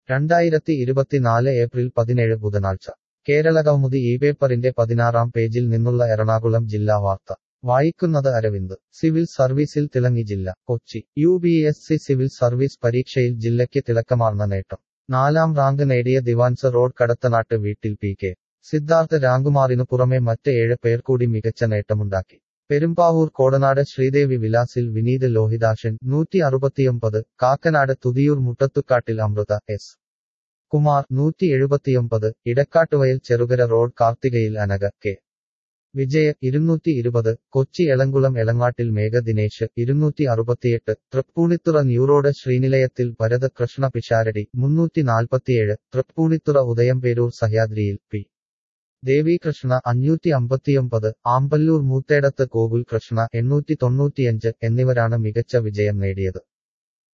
രണ്ടായിരത്തി ഇരുപത്തിനാല് ഏപ്രിൽ പതിനേഴ് ബുധനാഴ്ച കേരളകൗമുദി ഈ പേപ്പറിന്റെ പതിനാറാം പേജിൽ നിന്നുള്ള എറണാകുളം ജില്ലാ വാർത്ത വായിക്കുന്നത് അരവിന്ദ് സിവിൽ സർവീസിൽ തിളങ്ങി ജില്ല Kochi U B S C civil service പരീക്ഷയിൽ ജില്ലയ്ക്ക് തിളക്കമാർന്ന നേട്ടം നാലാം റാങ്ക് നേടിയ ദിവാൻസ് റോഡ് കടത്തനാട്ട് വീട്ടിൽ പി കെ സിദ്ധാർത്ഥ രാംകുമാറിനു പുറമെ മറ്റ് ഏഴ് പേർ കൂടി മികച്ച നേട്ടമുണ്ടാക്കി പെരുമ്പാവൂർ കോടനാട് ശ്രീദേവി വിലാസിൽ വിനീത് ലോഹിതാശൻ നൂറ്റി അറുപത്തിയൊമ്പത് കാക്കനാട് തുതിയൂർ മുട്ടത്തുക്കാട്ടിൽ അമൃത എസ് കുമാർ നൂറ്റി എഴുപത്തിയൊമ്പത് ഇടക്കാട്ടുവയൽ ചെറുകര റോഡ് കാർത്തികയിൽ അനക കെ വിജയ ഇരുന്നൂറ്റി ഇരുപത് കൊച്ചി എളങ്കുളം എളങ്ങാട്ടിൽ മേഘ ദിനേശ് ഇരുന്നൂറ്റി അറുപത്തിയെട്ട് തൃപ്പൂണിത്തുറ ന്യൂറോഡ് ശ്രീനിലയത്തിൽ ഭരത് കൃഷ്ണ പിഷാരടി മുന്നൂറ്റി നാൽപ്പത്തിയേഴ് തൃപ്പൂണിത്തുറ ഉദയംപേരൂർ സഹ്യാദ്രിയിൽ പി ദേവീകൃഷ്ണ അഞ്ഞൂറ്റി അമ്പത്തിയൊമ്പത് ആമ്പല്ലൂർ മൂത്തേടത്ത് ഗോകുൽ കൃഷ്ണ എണ്ണൂറ്റി തൊണ്ണൂറ്റിയഞ്ച് എന്നിവരാണ് മികച്ച വിജയം നേടിയത്